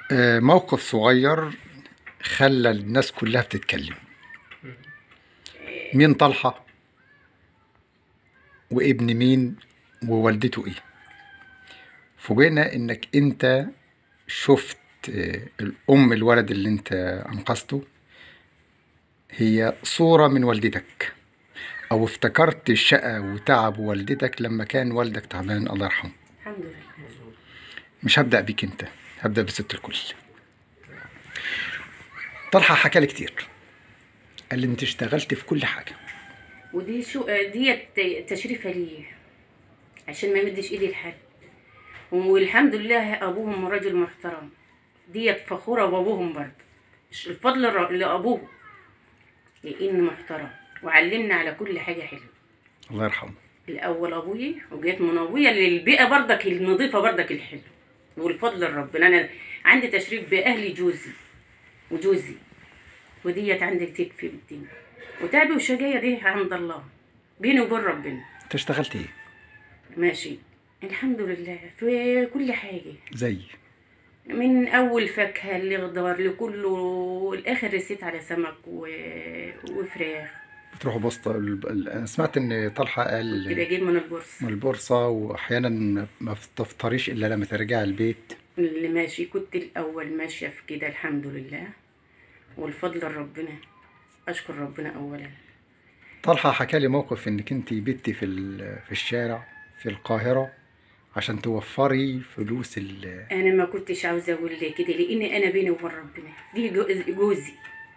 آه، موقف صغير خلى الناس كلها بتتكلم مين طلحة وابن مين ووالدته ايه فوجئنا انك انت شفت آه، الام الولد اللي انت انقذته هي صورة من والدتك او افتكرت شقة وتعب والدتك لما كان والدك تعبان الله يرحمه الحمد لله مش هبدأ بيك انت هبدأ بست الكل طلحة حكى لي كتير قال لي انت اشتغلت في كل حاجة ودي شو ديت تشريفة لي عشان ما يمدش ايدي لحد والحمد لله ابوهم رجل محترم ديت فخورة بابوهم برضه مش الفضل الر- لابوه لانه محترم وعلمنا على كل حاجة حلوة الله يرحمه الاول ابويا وجيت من ابويا للبيئة برضك النظيفة برضك الحلوة والفضل لربنا انا عندي تشريف باهلي جوزي وجوزي وديت عندك تكفي بالدنيا وتعبي وشقاية دي عند الله بيني وبين ربنا انت اشتغلت ايه ماشي الحمد لله في كل حاجة زي من أول فاكهة لخضار لكله الآخر رسيت على سمك و... وفراخ بتروحوا بسطة ال- ال- انا سمعت ان طلحة كنت قال بجيب من البورصة من البورصة واحيانا ما- ما بتفطريش الا لما ترجعي البيت اللي ماشي كنت الأول ماشية في كده الحمد لله والفضل لربنا أشكر ربنا أولا طلحة حكى لي موقف انك انت بيتي في ال- في الشارع في القاهرة عشان توفري فلوس ال انا ما كنتش عاوزه اقول لك كده لاني انا بيني وبين ربنا دي جو- جوزي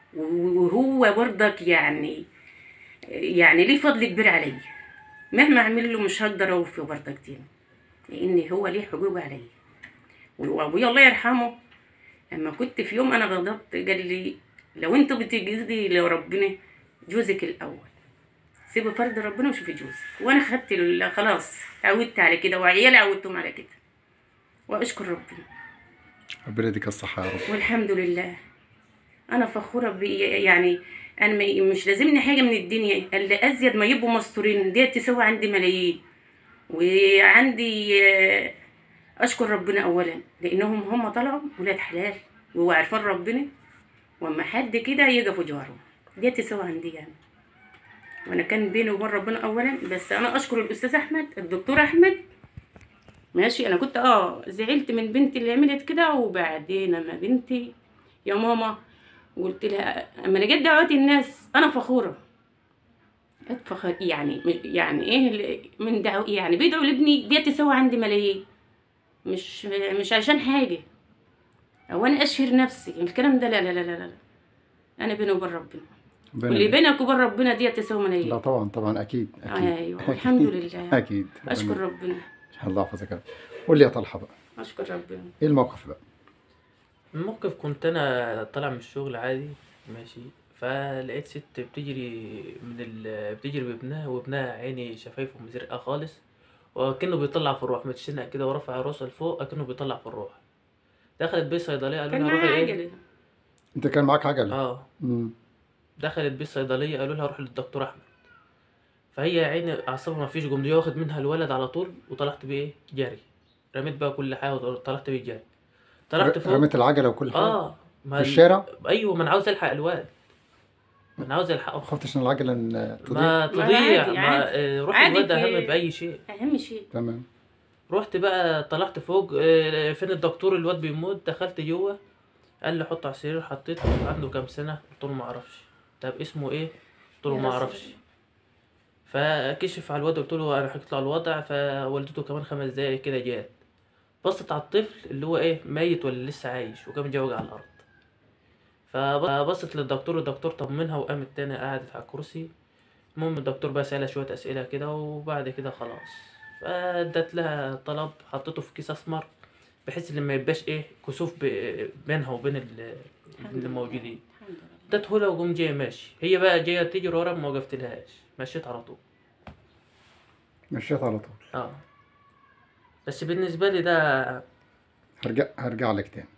وهو برضك يعني يعني ليه فضل كبير عليا مهما اعمل له مش هقدر اوفي برضك دي لان هو ليه حقوق عليا وابويا الله يرحمه لما كنت في يوم انا غضبت قال لي لو انت بتجدي لربنا جوزك الاول سيبي فرد ربنا وشوفي جوزك وانا خدت ال- خلاص عودت على كده وعيالي عودتهم على كده واشكر ربنا ربنا يديك الصحة يا رب والحمد لله انا فخوره ب يعني انا ما- مش لازمني حاجه من الدنيا الا ازيد ما يبقوا مستورين ديت تسوي عندي ملايين وعندي آه، اشكر ربنا اولا لانهم هم طلعوا ولاد حلال وعارفين ربنا واما حد كده يقفوا جاره ديت تسوي عندي يعني وانا كان بيني وبين ربنا اولا بس انا اشكر الاستاذ احمد الدكتور احمد ماشي انا كنت اه زعلت من بنتي اللي عملت كده وبعدين اما بنتي يا ماما قلت لها اما لقيت دعوات الناس انا فخوره اتفخر يعني يعني ايه اللي- من دعو يعني بيدعوا لابني دي تسوي عندي ملايين مش مش عشان حاجه او انا اشهر نفسي الكلام ده لا لا لا لا, لا. انا بيني وبين ربنا ربنا واللي يديك- بينك وبين ربنا دي تسوي لا ملايين طبعا طبعا اكيد اكيد ايوه الحمد لله اكيد اشكر ربنا- ربنا الله يحفظك يا رب. قول لي يا طلحة بقى اشكر ربنا ايه الموقف بقى الموقف كنت انا طالع من الشغل عادي ماشي فلقيت ست بتجري من ال... بتجري بابنها وابنها عيني شفايفه مزرقة خالص وكأنه بيطلع في الروح متشنق كده ورافع راسه لفوق كأنه بيطلع في الروح دخلت بيه الصيدلية قالوا كان لها روحي معايا ايه عجله انت كان معاك عجلة اه مم. دخلت بيه الصيدلية قالوا لها روح للدكتور أحمد فهي يا عيني أعصابها مفيش قمت جاي واخد منها الولد على طول وطلعت بيه إيه؟ جري رميت بقى كل حاجة وطلعت بيه جري طلعت فوق رميت العجلة وكل حاجة اه ما في الشارع ايوه ما انا عاوز الحق الواد ما انا عاوز ما الحقه خفتش ان العجلة إن تضيع ما تضيع عادي، ما عادي. آه، روح عادي الواد في- اهم باي شيء اهم شيء تمام رحت بقى طلعت فوق آه، فين الدكتور الواد بيموت دخلت جوه قال لي حطه على السرير حطيته عنده كام سنه قلت له ما اعرفش طب اسمه ايه قلت له يا ما رسول اعرفش الله. فكشف على الواد قلت له انا حكيت له على الوضع فوالدته كمان خمس دقايق كده جات بصت على الطفل اللي هو ايه ميت ولا لسه عايش وكان جاوج على الارض فبصت للدكتور الدكتور طمنها وقامت تاني قعدت على الكرسي المهم الدكتور بقى سألها شوية أسئلة كده وبعد كده خلاص فادت لها طلب حطيته في كيس أسمر بحيث ان ما يبقاش ايه كسوف ب- بينها وبين ال- الحمد اللي لله. موجودين الحمد لله ادته لها وقوم جاي ماشي هي بقى جايه تجري ورا ما وقفتلهاش مشيت على طول مشيت على طول اه بس بالنسبه لي ده هرجع هرجع لك تاني